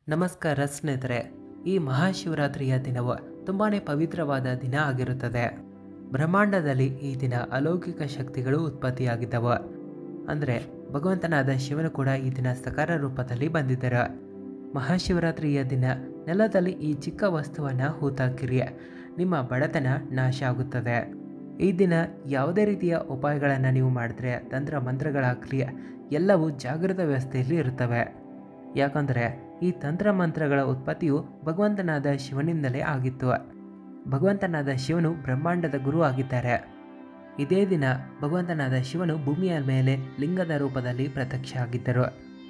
ನಮಸ್ಕಾರ ಸ್ನೇಹಿತರೆ ಈ ಮಹಾಶಿವರಾತ್ರಿಯ ದಿನವು ತುಂಬಾ ಪವಿತ್ರವಾದ ದಿನ ಆಗಿರುತ್ತದೆ ಬ್ರಹ್ಮಾಂಡದಲ್ಲಿ ಈ ದಿನ ಅಲೌಕಿಕ ಶಕ್ತಿಗಳು ಉತ್ಪತ್ತಿಯಾಗಿದ್ದವು ಅಂದರೆ ಭಗವಂತನಾದ ಶಿವನು ಕೂಡ ಈ ದಿನ ಸಕಾರ ರೂಪದಲ್ಲಿ ಬಂದಿದ್ದರು ಮಹಾಶಿವರಾತ್ರಿಯ ದಿನ ನೆಲದಲ್ಲಿ ಈ ಚಿಕ್ಕ ವಸ್ತುವನ್ನು ಹೂತಾಕಿರಿ ನಿಮ್ಮ ಬಡತನ ನಾಶ ಆಗುತ್ತದೆ ಈ ದಿನ ಯಾವುದೇ ರೀತಿಯ ಉಪಾಯಗಳನ್ನು ನೀವು ಮಾಡಿದ್ರೆ ತಂತ್ರ ಮಂತ್ರಗಳಾಗಲಿ ಎಲ್ಲವೂ ಜಾಗೃತ ವ್ಯವಸ್ಥೆಯಲ್ಲಿ ಇರುತ್ತವೆ ಯಾಕಂದರೆ ಈ ತಂತ್ರ ಮಂತ್ರಗಳ ಉತ್ಪತ್ತಿಯು ಭಗವಂತನಾದ ಶಿವನಿಂದಲೇ ಆಗಿತ್ತು ಭಗವಂತನಾದ ಶಿವನು ಬ್ರಹ್ಮಾಂಡದ ಗುರು ಆಗಿದ್ದಾರೆ ಇದೇ ದಿನ ಭಗವಂತನಾದ ಶಿವನು ಭೂಮಿಯ ಮೇಲೆ ಲಿಂಗದ ರೂಪದಲ್ಲಿ ಪ್ರತ್ಯಕ್ಷ ಆಗಿದ್ದರು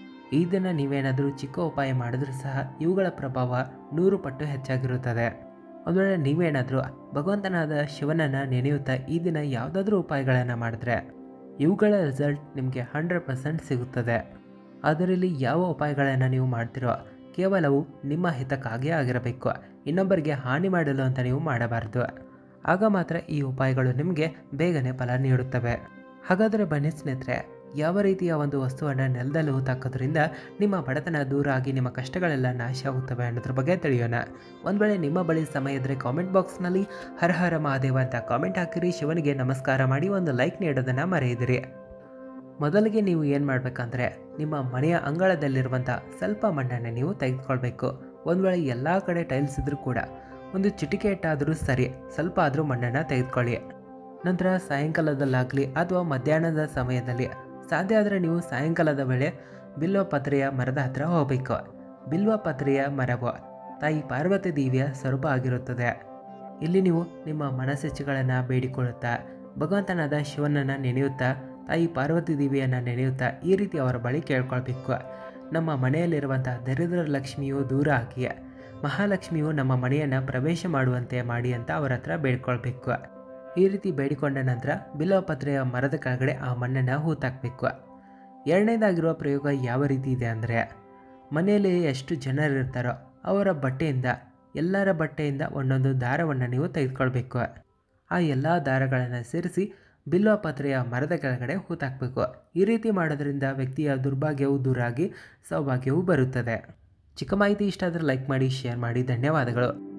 ಈ ದಿನ ನೀವೇನಾದರೂ ಚಿಕ್ಕ ಉಪಾಯ ಮಾಡಿದ್ರೂ ಸಹ ಇವುಗಳ ಪ್ರಭಾವ ನೂರು ಪಟ್ಟು ಹೆಚ್ಚಾಗಿರುತ್ತದೆ ಒಂದು ವೇಳೆ ನೀವೇನಾದರೂ ಭಗವಂತನಾದ ಶಿವನನ್ನು ನೆನೆಯುತ್ತಾ ಈ ದಿನ ಯಾವುದಾದ್ರೂ ಉಪಾಯಗಳನ್ನು ಮಾಡಿದ್ರೆ ಇವುಗಳ ರಿಸಲ್ಟ್ ನಿಮಗೆ ಹಂಡ್ರೆಡ್ ಪರ್ಸೆಂಟ್ ಸಿಗುತ್ತದೆ ಅದರಲ್ಲಿ ಯಾವ ಉಪಾಯಗಳನ್ನು ನೀವು ಮಾಡ್ತಿರೋ ಕೇವಲವು ನಿಮ್ಮ ಹಿತಕ್ಕಾಗೇ ಆಗಿರಬೇಕು ಇನ್ನೊಬ್ಬರಿಗೆ ಹಾನಿ ಮಾಡಲು ಅಂತ ನೀವು ಮಾಡಬಾರ್ದು ಆಗ ಮಾತ್ರ ಈ ಉಪಾಯಗಳು ನಿಮಗೆ ಬೇಗನೆ ಫಲ ನೀಡುತ್ತವೆ ಹಾಗಾದರೆ ಬನ್ನಿ ಸ್ನೇಹಿತರೆ ಯಾವ ರೀತಿಯ ಒಂದು ವಸ್ತುವನ್ನು ನೆಲದಲ್ಲಿ ಹೂತಾಕೋದ್ರಿಂದ ನಿಮ್ಮ ಬಡತನ ದೂರ ಆಗಿ ನಿಮ್ಮ ಕಷ್ಟಗಳೆಲ್ಲ ನಾಶ ಆಗುತ್ತವೆ ಅನ್ನೋದ್ರ ಬಗ್ಗೆ ತಿಳಿಯೋಣ ಒಂದು ವೇಳೆ ನಿಮ್ಮ ಬಳಿ ಸಮಯ ಇದ್ದರೆ ಕಾಮೆಂಟ್ ಬಾಕ್ಸ್ನಲ್ಲಿ ಹರ ಹರ ಮಹಾದೇವ ಅಂತ ಕಾಮೆಂಟ್ ಹಾಕಿರಿ ಶಿವನಿಗೆ ನಮಸ್ಕಾರ ಮಾಡಿ ಒಂದು ಲೈಕ್ ನೀಡೋದನ್ನು ಮರೆಯದಿರಿ ಮೊದಲಿಗೆ ನೀವು ಏನು ಮಾಡಬೇಕಂದ್ರೆ ನಿಮ್ಮ ಮನೆಯ ಅಂಗಳದಲ್ಲಿರುವಂಥ ಸ್ವಲ್ಪ ಮಣ್ಣನ್ನು ನೀವು ತೆಗೆದುಕೊಳ್ಬೇಕು ಒಂದು ವೇಳೆ ಎಲ್ಲ ಕಡೆ ಟೈಲ್ಸ್ ಇದ್ರೂ ಕೂಡ ಒಂದು ಚಿಟಿಕೆ ಇಟ್ಟಾದರೂ ಸರಿ ಸ್ವಲ್ಪ ಆದರೂ ಮಣ್ಣನ್ನು ತೆಗೆದುಕೊಳ್ಳಿ ನಂತರ ಸಾಯಂಕಾಲದಲ್ಲಾಗಲಿ ಅಥವಾ ಮಧ್ಯಾಹ್ನದ ಸಮಯದಲ್ಲಿ ಸಾಧ್ಯ ಆದರೆ ನೀವು ಸಾಯಂಕಾಲದ ವೇಳೆ ಬಿಲ್ವ ಪತ್ರೆಯ ಮರದ ಹತ್ರ ಹೋಗಬೇಕು ಬಿಲ್ವ ಪತ್ರೆಯ ಮರವು ತಾಯಿ ಪಾರ್ವತಿ ದೇವಿಯ ಸ್ವರೂಪ ಆಗಿರುತ್ತದೆ ಇಲ್ಲಿ ನೀವು ನಿಮ್ಮ ಮನಸ್ಸಿಚ್ಛೆಗಳನ್ನು ಬೇಡಿಕೊಳ್ಳುತ್ತಾ ಭಗವಂತನಾದ ಶಿವನನ್ನು ನೆನೆಯುತ್ತಾ ತಾಯಿ ಪಾರ್ವತಿ ದೇವಿಯನ್ನು ನೆನೆಯುತ್ತಾ ಈ ರೀತಿ ಅವರ ಬಳಿ ಕೇಳ್ಕೊಳ್ಬೇಕು ನಮ್ಮ ಮನೆಯಲ್ಲಿರುವಂಥ ದರಿದ್ರ ಲಕ್ಷ್ಮಿಯು ದೂರ ಹಾಕಿ ಮಹಾಲಕ್ಷ್ಮಿಯು ನಮ್ಮ ಮನೆಯನ್ನು ಪ್ರವೇಶ ಮಾಡುವಂತೆ ಮಾಡಿ ಅಂತ ಅವರ ಹತ್ರ ಬೇಡ್ಕೊಳ್ಬೇಕು ಈ ರೀತಿ ಬೇಡಿಕೊಂಡ ನಂತರ ಬಿಲ್ವಪತ್ರೆಯ ಮರದ ಕೆಳಗಡೆ ಆ ಮಣ್ಣನ್ನು ಹೂತಾಕಬೇಕು ಎರಡನೇದಾಗಿರುವ ಪ್ರಯೋಗ ಯಾವ ರೀತಿ ಇದೆ ಅಂದರೆ ಮನೆಯಲ್ಲಿ ಎಷ್ಟು ಜನರಿರ್ತಾರೋ ಅವರ ಬಟ್ಟೆಯಿಂದ ಎಲ್ಲರ ಬಟ್ಟೆಯಿಂದ ಒಂದೊಂದು ದಾರವನ್ನು ನೀವು ತೆಗೆದುಕೊಳ್ಬೇಕು ಆ ಎಲ್ಲ ದಾರಗಳನ್ನು ಸೇರಿಸಿ ಬಿಲ್ವಪತ್ರೆಯ ಮರದ ಕೆಳಗಡೆ ಹೂತಾಕಬೇಕು ಈ ರೀತಿ ಮಾಡೋದ್ರಿಂದ ವ್ಯಕ್ತಿಯ ದುರ್ಭಾಗ್ಯವು ದೂರಾಗಿ ಸೌಭಾಗ್ಯವು ಬರುತ್ತದೆ ಚಿಕ್ಕ ಮಾಹಿತಿ ಇಷ್ಟ ಆದರೆ ಲೈಕ್ ಮಾಡಿ ಶೇರ್ ಮಾಡಿ ಧನ್ಯವಾದಗಳು